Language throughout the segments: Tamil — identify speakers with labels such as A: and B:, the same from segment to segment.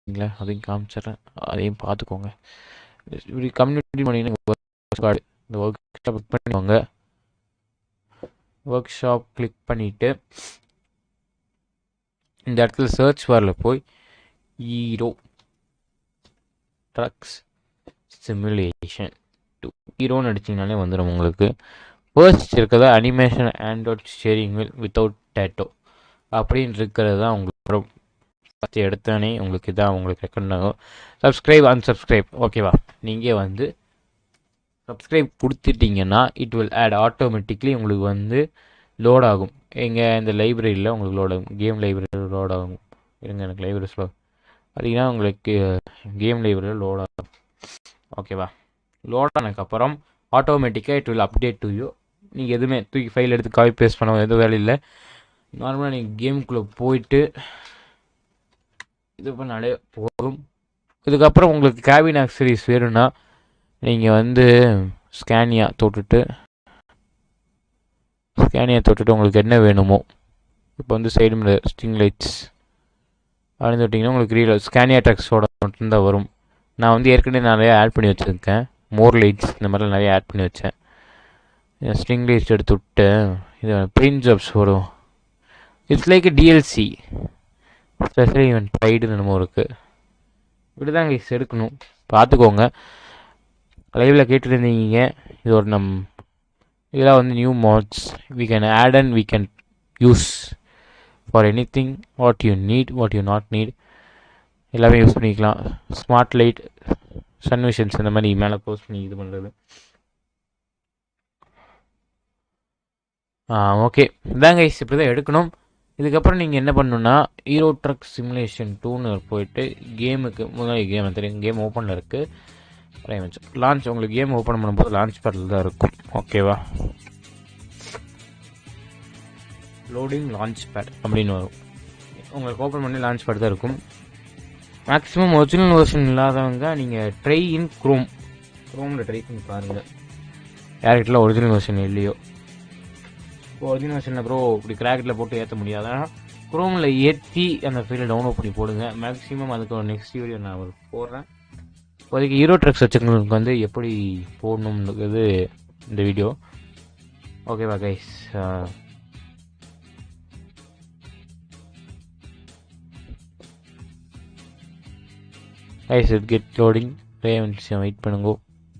A: இருக்குங்களா அதையும் காமிச்சிடுறேன் அதையும் பார்த்துக்கோங்க இப்படி கம்யூனிட்டி பண்ணிங்கன்னா ஸ்குவாட் இந்த ஒர்க் ஷாப் கிளிக் பண்ணிக்கோங்க ஒர்க் ஷாப் கிளிக் பண்ணிவிட்டு இந்த இடத்துல சர்ச் பாரில் போய் ஈரோ ட்ரக்ஸ் சிமுலேஷன் டூ ஹீரோன்னு அடிச்சிங்கனாலே வந்துடும் உங்களுக்கு ஃபர்ஸ்ட் இருக்கிறது animation android steering wheel without டேட்டோ அப்படின்னு இருக்கிறது தான் உங்களுக்கு ஃபஸ்ட்டு எடுத்தோடனே உங்களுக்கு இதான் உங்களுக்கு ரெக்கமெண்ட் ஆகும் சப்ஸ்கிரைப் அன்சப்ஸ்கிரைப் ஓகேவா நீங்கள் வந்து சப்ஸ்கிரைப் கொடுத்துட்டீங்கன்னா இட் வில் ஆட் ஆட்டோமேட்டிக்லி உங்களுக்கு வந்து லோட் ஆகும் எங்கள் இந்த லைப்ரரியில் உங்களுக்கு லோட் ஆகும் கேம் லைப்ரரியில் லோட் ஆகும் இருங்க எனக்கு லைப்ரரி ஸ்லோ பார்த்தீங்கன்னா உங்களுக்கு கேம் லைப்ரரியில் லோட் ஆகும் ஓகேவா லோட் ஆனதுக்கப்புறம் ஆட்டோமேட்டிக்காக it will update to you நீங்கள் எதுவுமே தூக்கி ஃபைல் எடுத்து காப்பி பேஸ்ட் பண்ண எதுவும் வேலை இல்லை நார்மலாக நீங்கள் கேமுக்குள்ளே போயிட்டு இது பண்ணாலே போதும் இதுக்கப்புறம் உங்களுக்கு கேபின் ஆக்சரிஸ் வேணும்னா நீங்கள் வந்து ஸ்கேனியா தொட்டுட்டு ஸ்கேனியா தொட்டுட்டு உங்களுக்கு என்ன வேணுமோ இப்போ வந்து சைடு மிரர் ஸ்டிங் லைட்ஸ் அப்படின்னு தொட்டிங்கன்னா உங்களுக்கு ரீல் ஸ்கேனியா டெக்ஸோட மட்டும்தான் வரும் நான் வந்து ஏற்கனவே நிறைய ஆட் பண்ணி வச்சுருக்கேன் மோர் லைட்ஸ் இந்த மாதிரிலாம் நிறைய ஆட் பண்ணி வச்சேன் ஸ்ட்ரிங் லைட்ஸ் எடுத்து விட்டு இது பெயிண்ட் ஜாப்ஸ் வரும் it's like DLC special event ப்ரைடுன்னு என்னமோ இருக்குது இப்படி தான் கைஸ் எடுக்கணும் பார்த்துக்கோங்க லைவில் கேட்டுருந்தீங்க இது ஒரு நம் இதெல்லாம் வந்து new mods we can add and we can use for anything what you need what you not need எல்லாமே யூஸ் பண்ணிக்கலாம் ஸ்மார்ட் லைட் சன் விஷன்ஸ் இந்த மாதிரி மேலே போஸ்ட் பண்ணி இது பண்ணுறது ஆ ஓகே இதான் கைஸ் இப்படி தான் எடுக்கணும் இதுக்கப்புறம் நீங்கள் என்ன பண்ணணுன்னா ஹீரோ ட்ரக் சிமுலேஷன் டூன்னு போயிட்டு கேமுக்கு முன்னாடி கேம் தெரியும் கேம் ஓப்பனில் இருக்குது லான்ச் உங்களுக்கு கேம் ஓப்பன் பண்ணும்போது லான்ச் பேடில் தான் இருக்கும் ஓகேவா லோடிங் லான்ச் பேட் அப்படின்னு வரும் உங்களுக்கு ஓப்பன் பண்ணி லான்ச் பேட் தான் இருக்கும் மேக்ஸிமம் ஒரிஜினல் வெர்ஷன் இல்லாதவங்க நீங்கள் ட்ரை இன் க்ரோம் க்ரோமில் ட்ரை பண்ணி பாருங்கள் யார்கிட்டலாம் ஒரிஜினல் வெர்ஷன் இல்லையோ இப்போ ஒரிஜினல் வெர்ஷனில் ப்ரோ இப்படி கிராக்கெட்டில் போட்டு ஏற்ற முடியாது ஆனால் க்ரோமில் ஏற்றி அந்த ஃபைலை டவுன்லோட் பண்ணி போடுங்க மேக்ஸிமம் அதுக்கு ஒரு நெக்ஸ்ட் வீடியோ நான் ஒரு போடுறேன் இப்போதைக்கு ஹீரோ ட்ரக்ஸ் வச்சுக்கிறவங்களுக்கு வந்து எப்படி போடணுங்கிறது இந்த வீடியோ ஓகேவா guys guys it get loading wait பண்ணுங்க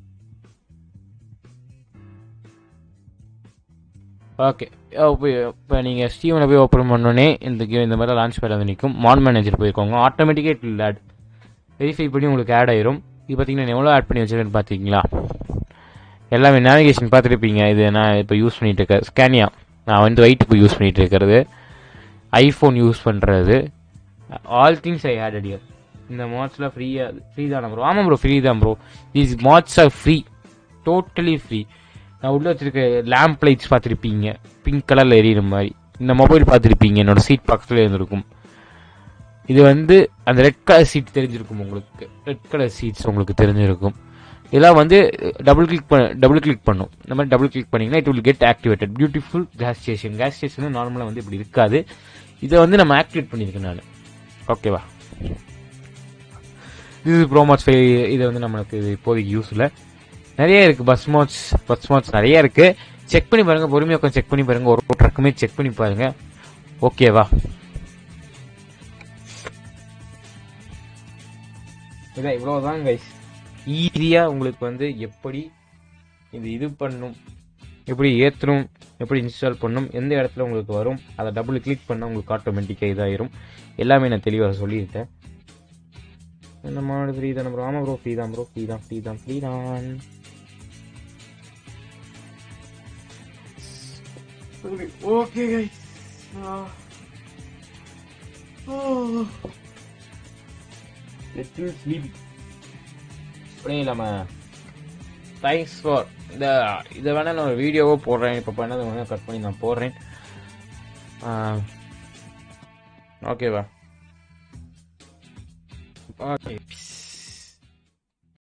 A: ஓகே இப்போ இப்போ நீங்கள் ஸ்டீவனில் போய் ஓப்பன் பண்ணோன்னே இந்த கேம் இந்த மாதிரி லான்ச் பேட் வந்து நிற்கும் மான் மேனேஜர் போயிருக்கோங்க ஆட்டோமேட்டிக்காக இட் வில் ஆட் வெரிஃபை பண்ணி உங்களுக்கு ஆட் ஆயிரும் இது பார்த்தீங்கன்னா நான் எவ்வளோ ஆட் பண்ணி வச்சிருக்கேன்னு பார்த்தீங்களா எல்லாமே நேவிகேஷன் பார்த்துருப்பீங்க இது நான் இப்போ யூஸ் பண்ணிகிட்டு இருக்கேன் ஸ்கேனியா நான் வந்து ஒயிட் இப்போ யூஸ் பண்ணிகிட்டு இருக்கிறது ஐஃபோன் யூஸ் பண்ணுறது all things I add year இந்த மாட்ஸ்லாம் ஃப்ரீயாக ஃப்ரீ தானே ப்ரோ ஆமாம் ப்ரோ ஃப்ரீ தான் bro these mods are free totally free நான் உள்ளே வச்சிருக்க லேம்ப் லைட்ஸ் பார்த்துருப்பீங்க பிங்க் கலரில் எரியிற மாதிரி இந்த மொபைல் பார்த்துருப்பீங்க என்னோட சீட் பக்கத்தில் இருந்திருக்கும் இது வந்து அந்த ரெட் கலர் சீட் தெரிஞ்சிருக்கும் உங்களுக்கு ரெட் கலர் சீட்ஸ் உங்களுக்கு தெரிஞ்சிருக்கும் இதெல்லாம் வந்து டபுள் கிளிக் பண்ண டபுள் கிளிக் பண்ணும் இந்த மாதிரி டபுள் கிளிக் பண்ணிங்கன்னா it will get activated beautiful gas station gas station நார்மலாக வந்து இப்படி இருக்காது இதை வந்து நம்ம ஆக்டிவேட் பண்ணியிருக்கேன் நான் ஓகேவா இது ப்ரோமாட்ஸ் ஃபை இது வந்து நம்மளுக்கு இது இப்போதைக்கு யூஸ் இல்லை நிறைய இருக்குது பஸ் மாட்ஸ் பஸ் மாட்ஸ் நிறைய இருக்குது செக் பண்ணி பாருங்கள் பொறுமையாக உட்காந்து செக் பண்ணி பாருங்கள் ஒரு ட்ரக்குமே செக் பண்ணி பாருங்கள் ஓகேவா இதான் இவ்வளோதான் கைஸ் ஈஸியாக உங்களுக்கு வந்து எப்படி இது இது பண்ணும் எப்படி ஏற்றணும் எப்படி இன்ஸ்டால் பண்ணும் எந்த இடத்துல உங்களுக்கு வரும் அதை டபுள் கிளிக் பண்ணால் உங்களுக்கு ஆட்டோமேட்டிக்காக இதாயிரும் எல்லாமே நான் தெளிவாக சொல்லியிருக்கேன் இந்த மாதிரி ஃப்ரீ தானே ப்ரோ ஆமாம் ப்ரோ ஃப்ரீ தான் ப்ரோ ஃப்ரீ தான் ஃப்ரீ தான் ஃப்ரீ தான் ஓகே கைஸ் லிட்டில் ஸ்லீப் அப்படியே நம்ம தேங்க்ஸ் ஃபார் இந்த இதை வேணால் நான் ஒரு வீடியோவோ போடுறேன் இப்போ பண்ணதை வேணால் கட் பண்ணி நான் போடுறேன் ஓகேவா ஓகே